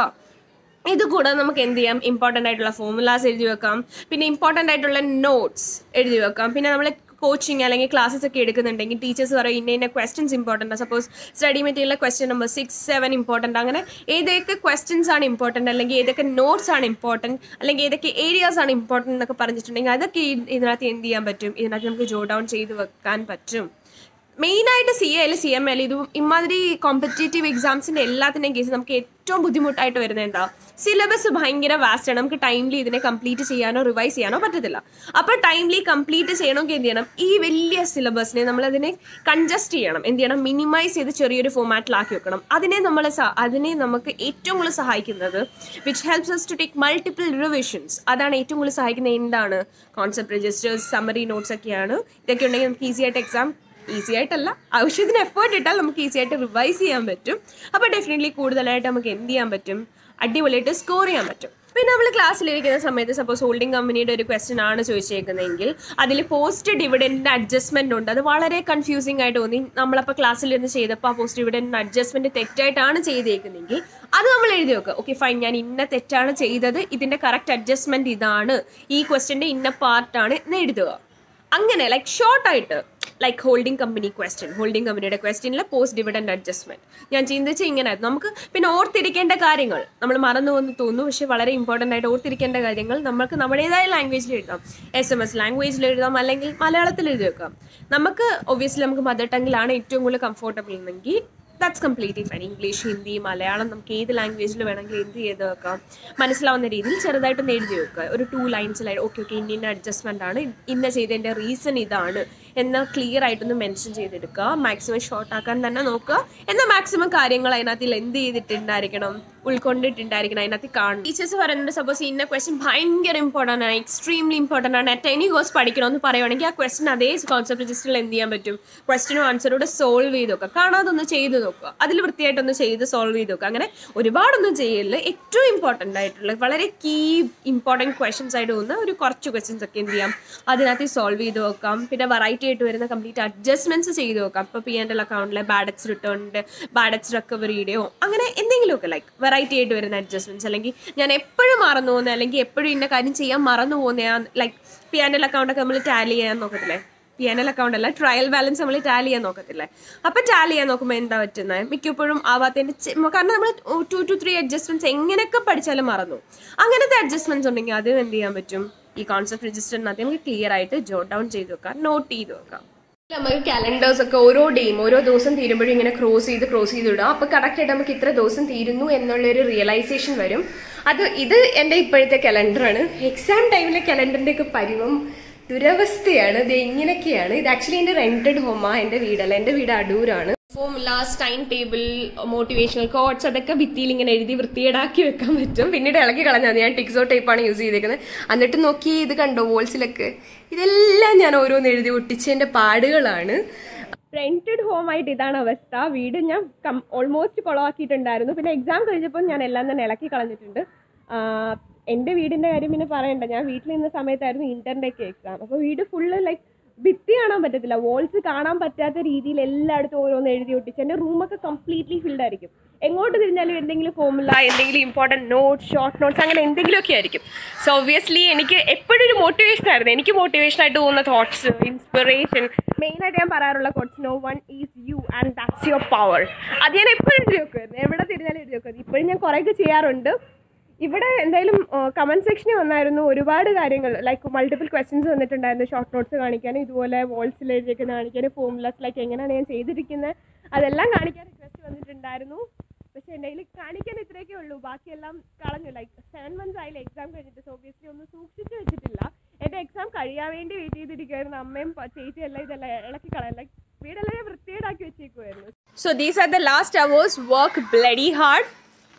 ഇത് കൂടാതെ നമുക്ക് എന്ത് ചെയ്യാം ഇമ്പോർട്ടൻ്റ് ആയിട്ടുള്ള ഫോമുലാസ് എഴുതി വെക്കാം പിന്നെ ഇമ്പോർട്ടൻ്റ് ആയിട്ടുള്ള നോട്ട്സ് എഴുതി വെക്കാം പിന്നെ നമ്മൾ കോച്ചിങ് അല്ലെങ്കിൽ ക്ലാസ്സസ് ഒക്കെ എടുക്കുന്നുണ്ടെങ്കിൽ ടീച്ചേഴ്സ് പറയും ഇന്ന ഇന്ന ക്വസ്റ്റ്യൻസ് ഇമ്പോർട്ടൻ്റ് സപ്പോസ് സ്റ്റഡി മെറ്റീരിയലിലെ question number six seven important അങ്ങനെ ഏതൊക്കെ ക്വസ്റ്റ്യൻസ് ആണ് ഇമ്പോർട്ടൻ്റ് അല്ലെങ്കിൽ ഏതൊക്കെ നോട്ട്സ് ആണ് ഇമ്പോർട്ടൻറ്റ് അല്ലെങ്കിൽ ഏതൊക്കെ ഏരിയാസ് ആണ് ഇമ്പോർട്ടൻ്റ് എന്നൊക്കെ പറഞ്ഞിട്ടുണ്ടെങ്കിൽ അതൊക്കെ ഈ- ഇതിനകത്ത് എന്ത് ചെയ്യാൻ പറ്റും ഇതിനകത്ത് നമുക്ക് ജോ ഡൗൺ ചെയ്ത് വെക്കാൻ പറ്റും മെയിനായിട്ട് C A C M L ഇത് ഇമാതിരി കോമ്പറ്റേറ്റീവ് എക്സാംസിൻ്റെ എല്ലാത്തിൻ്റെയും കേസ് നമുക്ക് ഏറ്റവും ബുദ്ധിമുട്ടായിട്ട് വരുന്നത് എന്താ സിലബസ് ഭയങ്കര വാസ്റ്റ് ആണ് നമുക്ക് ടൈംലി ഇതിനെ കംപ്ലീറ്റ് ചെയ്യാനോ റിവൈസ് ചെയ്യാനോ പറ്റത്തില്ല അപ്പോൾ ടൈംലി കംപ്ലീറ്റ് ചെയ്യണമെങ്കിൽ എന്ത് ചെയ്യണം ഈ വലിയ സിലബസിനെ നമ്മളതിനെ കൺജസ്റ്റ് ചെയ്യണം എന്ത് ചെയ്യണം മിനിമൈസ് ചെയ്ത് ചെറിയൊരു ഫോമാറ്റിലാക്കി വെക്കണം അതിനെ നമ്മൾ അതിനെ നമുക്ക് ഏറ്റവും കൂടുതൽ സഹായിക്കുന്നത് which helps us to take multiple revisions അതാണ് ഏറ്റവും കൂടുതൽ സഹായിക്കുന്നത് എന്താണ് കോൺസെപ്റ്റ് രജിസ്റ്റേഴ്സ് സമ്മറി നോട്ട്സ് ഒക്കെയാണ് ഇതൊക്കെ ഉണ്ടെങ്കിൽ നമുക്ക് ഈസി ആയിട്ട് എക്സാം ഈസി ആയിട്ടല്ല ആവശ്യത്തിന് എഫേർട്ട് ഇട്ടാൽ നമുക്ക് ഈസി ആയിട്ട് റിവൈസ് ചെയ്യാൻ പറ്റും അപ്പോൾ ഡെഫിനറ്റ്ലി കൂടുതലായിട്ട് നമുക്ക് എന്ത് ചെയ്യാൻ പറ്റും അടിപൊളിയായിട്ട് സ്കോർ ചെയ്യാൻ പറ്റും പിന്നെ നമ്മൾ ക്ലാസ്സിലിരിക്കുന്ന സമയത്ത് സപ്പോസ് ഹോൾഡിംഗ് കമ്പനിയുടെ ഒരു ക്വസ്റ്റ്യൻ ആണ് ചോദിച്ചേക്കുന്നതെങ്കിൽ അതിൽ പോസ്റ്റ് ഡിവിഡൻറ്റിൻ്റെ അഡ്ജസ്റ്റ്മെൻ്റ് ഉണ്ട് അത് വളരെ കൺഫ്യൂസിംഗ് ആയിട്ട് തോന്നി നമ്മളപ്പോൾ ക്ലാസ്സിലിരുന്ന് ചെയ്തപ്പോൾ ആ പോസ്റ്റ് ഡിവിഡൻറ്റിൻ്റെ അഡ്ജസ്റ്റ്മെൻറ്റ് തെറ്റായിട്ടാണ് ചെയ്തേക്കുന്നതെങ്കിൽ അത് നമ്മൾ എഴുതി വെക്കുക ഓക്കെ ഫൈൻ ഞാൻ ഇന്ന തെറ്റാണ് ചെയ്തത് ഇതിൻ്റെ കറക്റ്റ് അഡ്ജസ്റ്റ്മെൻറ്റ് ഇതാണ് ഈ ക്വസ്റ്റ്യൻ്റെ ഇന്ന പാർട്ടാണ് എന്ന് എഴുതുക അങ്ങനെ ലൈക്ക് ഷോർട്ടായിട്ട് like holding company question holding കമ്പനിയുടെ ക്വസ്റ്റ്യനിലെ പോസ്റ്റ് ഡിവിഡൻഡ് അഡ്ജസ്റ്റ്മെന്റ് ഞാൻ ചിന്തിച്ച് ഇങ്ങനെ നമുക്ക് പിന്നെ ഓർത്തിരിക്കേണ്ട കാര്യങ്ങൾ നമ്മൾ മറന്നു എന്ന് തോന്നുന്നു പക്ഷെ വളരെ ഇമ്പോർട്ടൻ്റ് ആയിട്ട് ഓർത്തിരിക്കേണ്ട കാര്യങ്ങൾ നമുക്ക് നമ്മുടേതായ ലാംഗ്വേജിൽ എഴുതാം എസ് എം എസ് ലാംഗ്വേജിൽ എഴുതാം അല്ലെങ്കിൽ മലയാളത്തിൽ എഴുതി വെക്കാം നമുക്ക് ഒബ്വിയസ്ലി നമുക്ക് മദർ ടങ്ങിലാണ് ഏറ്റവും കൂടുതൽ കംഫർട്ടബിൾ എന്നെങ്കിൽ that's completely fine English Hindi Malayalam നമുക്ക് ഏത് ലാംഗ്വേജിൽ വേണമെങ്കിലും എന്ത് ചെയ്ത് വെക്കാം മനസ്സിലാവുന്ന രീതിയിൽ ചെറുതായിട്ടൊന്ന് എഴുതി വെക്കുക ഒരു ടു ലൈൻസിലായി ഓക്കെ ഓക്കെ ഇന്ന ഇന്ന അഡ്ജസ്റ്റ്മെൻ്റ് ആണ് ഇന്ന ചെയ്തതിൻ്റെ റീസൺ ഇതാണ് എന്ന് ക്ലിയർ ആയിട്ടൊന്ന് മെൻഷൻ ചെയ്തെടുക്കുക മാക്സിമം ഷോർട്ട് ആക്കാൻ തന്നെ നോക്കുക എന്നാൽ മാക്സിമം കാര്യങ്ങൾ അതിനകത്തിൽ എന്ത് ചെയ്തിട്ടുണ്ടായിരിക്കണം ഉൾക്കൊണ്ടിട്ടുണ്ടായിരിക്കണം അതിനകത്ത് കാണും ടീച്ചേഴ്സ് പറയുന്നുണ്ട് സപ്പോസ് ഇന്ന ക്വസ്റ്റ്യൻ ഭയങ്കര ഇമ്പോർട്ടൻ്റ് ആണ് എക്സ്ട്രീംലി ഇമ്പോർട്ടൻ്റ് ആണ് അറ്റ് എനി കോഴ്സ് പഠിക്കണമെന്ന് പറയുവാണെങ്കിൽ ആ ക്വസ്റ്റ്യൻ അതേ കോൺസെപ്റ്റ് രജിസ്റ്ററിൽ എന്ത് ചെയ്യാൻ പറ്റും ക്വസ്റ്റ്യനും ആൻസറോട് സോൾവ് ചെയ്ത് നോക്കുക കാണാതൊന്ന് ചെയ്ത് നോക്കുക അതിൽ വൃത്തിയായിട്ടൊന്ന് ചെയ്ത് സോൾവ് ചെയ്ത് നോക്കുക അങ്ങനെ ഒരുപാടൊന്നും ചെയ്യില്ല ഏറ്റവും ഇമ്പോർട്ടൻ്റ് ആയിട്ടുള്ള വളരെ കീ ഇമ്പോർട്ടൻറ്റ് ക്വസ്റ്റ്യൻസ് ആയിട്ട് തോന്നുന്ന ഒരു കുറച്ച് ക്വസ്റ്റ്യൻസ് ഒക്കെ എന്ത് ചെയ്യാം അതിനകത്ത് സോൾവ് ചെയ്ത് നോക്കാം പിന്നെ വെറൈറ്റി ആയിട്ട് വരുന്ന കംപ്ലീറ്റ് അഡ്ജസ്റ്റ്മെന്റ്സ് ചെയ്ത് നോക്കാം ഇപ്പോൾ പി എൻ്റെ അക്കൗണ്ടിലെ ബാഡക്സ് റിട്ടേണിൻ്റെ ബാഡക്സ് റിക്കവറിയുടെയോ അങ്ങനെ എന്തെങ്കിലുമൊക്കെ ലൈക്ക് വെറൈറ്റി ആയിട്ട് വരുന്ന അഡ്ജസ്റ്റ്മെന്റ്സ് അല്ലെങ്കിൽ ഞാൻ എപ്പോഴും മറന്നു പോകുന്നത് അല്ലെങ്കിൽ എപ്പോഴും ഇന്ന കാര്യം ചെയ്യാൻ മറന്നു പോകുന്ന ലൈക്ക് പി എൻ്റെ അക്കൗണ്ടൊക്കെ നമ്മൾ ടാലി ചെയ്യാൻ നോക്കത്തില്ലേ പി എൻ എൽ അക്കൗണ്ട് അല്ല ട്രയൽ ബാലൻസ് നമ്മൾ ടാലി ചെയ്യാൻ നോക്കത്തില്ലേ അപ്പം ടാലി ചെയ്യാൻ നോക്കുമ്പോൾ എന്താ പറ്റുന്നത് മിക്കപ്പോഴും ആവാത്തതിൻ്റെ ചെ- കാരണം നമ്മൾ ടു ടു ത്രീ അഡ്ജസ്റ്റ്മെന്റ്സ് എങ്ങനെയൊക്കെ പഠിച്ചാലും മറന്നു അങ്ങനത്തെ അഡ്ജസ്റ്റ്മെന്റ്സ് ഉണ്ടെങ്കിൽ അത് എന്ത് ചെയ്യാൻ പറ്റും ഈ കോൺസെപ്റ്റ് രജിസ്റ്ററിനകത്ത് നമുക്ക് ക്ലിയർ ആയിട്ട് ജോട്ട് ഡൗൺ ചെയ്ത് വെക്കാം നോട്ട് ചെയ്ത് വെക്കാം നമുക്ക് കാലണ്ടേഴ്സ് ഒക്കെ ഓരോ ഡേയും ഓരോ ദിവസം തീരുമ്പോഴും ഇങ്ങനെ ക്രോസ് ചെയ്ത് ക്രോസ് ചെയ്ത് ഇടാം അപ്പൊ കറക്റ്റ് ആയിട്ട് നമുക്ക് ഇത്ര ദിവസം തീരുന്നു എന്നുള്ളൊരു റിയലൈസേഷൻ വരും അത് ഇത് എൻ്റെ ഇപ്പോഴത്തെ കലണ്ടറാണ് എക്സാം ടൈമിലെ കലണ്ടറിന്റെ ഒക്കെ പരിവം ദുരവസ്ഥയാണ് ഇത് ഇങ്ങനെയൊക്കെയാണ് ഇത് ആക്ച്വലി എൻ്റെ റെന്റഡ് ഹോമാ എൻ്റെ വീടല്ല എൻ്റെ വീട് അടൂരാണ് formulas time table motivational quotes അതൊക്കെ ഭിത്തിയിൽ ഇങ്ങനെ എഴുതി വൃത്തിയേടാക്കി വെക്കാൻ പറ്റും പിന്നീട് ഇളക്കി കളഞ്ഞാൽ മതി ഞാൻ ടിക്സോ ടൈപ്പാണ് യൂസ് ചെയ്തേക്കുന്നത് എന്നിട്ട് നോക്കി ഇത് കണ്ടോ വോൾസിലൊക്കെ ഇതെല്ലാം ഞാൻ ഓരോന്ന് എഴുതി ഒട്ടിച്ചതിന്റെ പാടുകളാണ് റെന്റഡ് ഹോം ആയിട്ട് ഇതാണ് അവസ്ഥ വീട് ഞാൻ ഓൾമോസ്റ്റ് കുളമാക്കിയിട്ടുണ്ടായിരുന്നു പിന്നെ എക്സാം കഴിഞ്ഞപ്പോൾ ഞാൻ എല്ലാം തന്നെ ഇളക്കി കളഞ്ഞിട്ടുണ്ട് ആഹ് എൻ്റെ വീടിൻ്റെ കാര്യം പിന്നെ പറയണ്ട ഞാൻ വീട്ടിൽ നിന്ന സമയത്തായിരുന്നു ഇന്ററിൻ്റെ ഒക്കെ എക്സാം അപ്പോൾ വീട് ഫുള്ള് ലൈക്ക് ഭിത്തി കാണാൻ പറ്റത്തില്ല വോൾസ് കാണാൻ പറ്റാത്ത രീതിയിൽ എല്ലായിടത്തും ഓരോന്ന് എഴുതി ഒട്ടിച്ച് എൻ്റെ റൂമൊക്കെ കംപ്ലീറ്റ്ലി ഫിൽഡ് ആയിരിക്കും എങ്ങോട്ട് തിരിഞ്ഞാലും എന്തെങ്കിലും ഫോമുല എന്തെങ്കിലും ഇമ്പോർട്ടൻറ്റ് നോട്ട് ഷോർട്ട് നോട്ട്സ് അങ്ങനെ എന്തെങ്കിലുമൊക്കെ ആയിരിക്കും സോ ഒബ്വിയസ്ലി എനിക്ക് എപ്പോഴും ഒരു മോട്ടിവേഷൻ ആയിരുന്നു എനിക്ക് മോട്ടിവേഷൻ ആയിട്ട് തോന്നുന്ന തോട്ട്സ് ഇൻസ്പിറേഷൻ മെയിനായിട്ട് ഞാൻ പറയാറുള്ള quotes no one is you and that's your power അത് ഞാൻ എപ്പോഴും എഴുതി വെക്കുമായിരുന്നു എവിടെ തിരിഞ്ഞാലും എഴുതി വെക്കുമായിരുന്നു ഇപ്പോഴും ഞാൻ കുറേയൊക്കെ ചെയ്യാറുണ്ട് ഇവിടെ എന്തായാലും കമന്റ് സെക്ഷനിൽ വന്നായിരുന്നു ഒരുപാട് കാര്യങ്ങൾ ലൈക്ക് മൾട്ടിപ്പിൾ ക്വസ്റ്റ്യൻസ് വന്നിട്ടുണ്ടായിരുന്നു ഷോർട്ട് നോട്ട്സ് കാണിക്കാനും ഇതുപോലെ വോൾസിൽ എഴുതിയേക്കുന്ന കാണിക്കാനും ഫോമുലസ് ലൈക്ക് എങ്ങനെയാണ് ഞാൻ ചെയ്തിരിക്കുന്നത് അതെല്ലാം കാണിക്കാൻ റിക്വസ്റ്റ് വന്നിട്ടുണ്ടായിരുന്നു പക്ഷെ എൻ്റെ കയ്യിൽ കാണിക്കാൻ ഇത്രയൊക്കെ ഉള്ളൂ ബാക്കിയെല്ലാം കളഞ്ഞു ലൈക്ക് സെവൻ മന്ത്സ് ആയില്ല എക്സാം കഴിഞ്ഞിട്ട് സോ ഒബിയസ്ലി ഒന്നും സൂക്ഷിച്ച് വെച്ചിട്ടില്ല എൻ്റെ എക്സാം കഴിയാൻ വേണ്ടി വെയിറ്റ് ചെയ്തിരിക്കുമായിരുന്നു അമ്മയും പ- ചേച്ചിയും എല്ലാം ഇതെല്ലാം ഇളക്കി കളയാൻ ലൈക്ക് വീടെല്ലാം ഞാൻ വൃത്തിയേടാക്കി വെച്ചേക്കുമായിരുന്നു so these are the last hours work bloody hard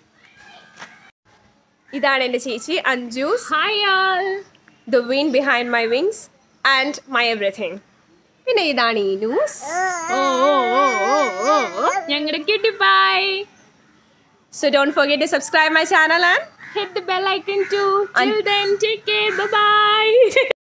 ഇതാണ് എൻ്റെ ചേച്ചി Anju's hi all the wind behind my wings and my everything പിന്നെ ഇതാണ് ഈ ന്യൂസ് ഞങ്ങളുടെ കിട്ടി bye So don't forget to subscribe my channel and Hit the bell icon too. Till then, take care. Bye bye.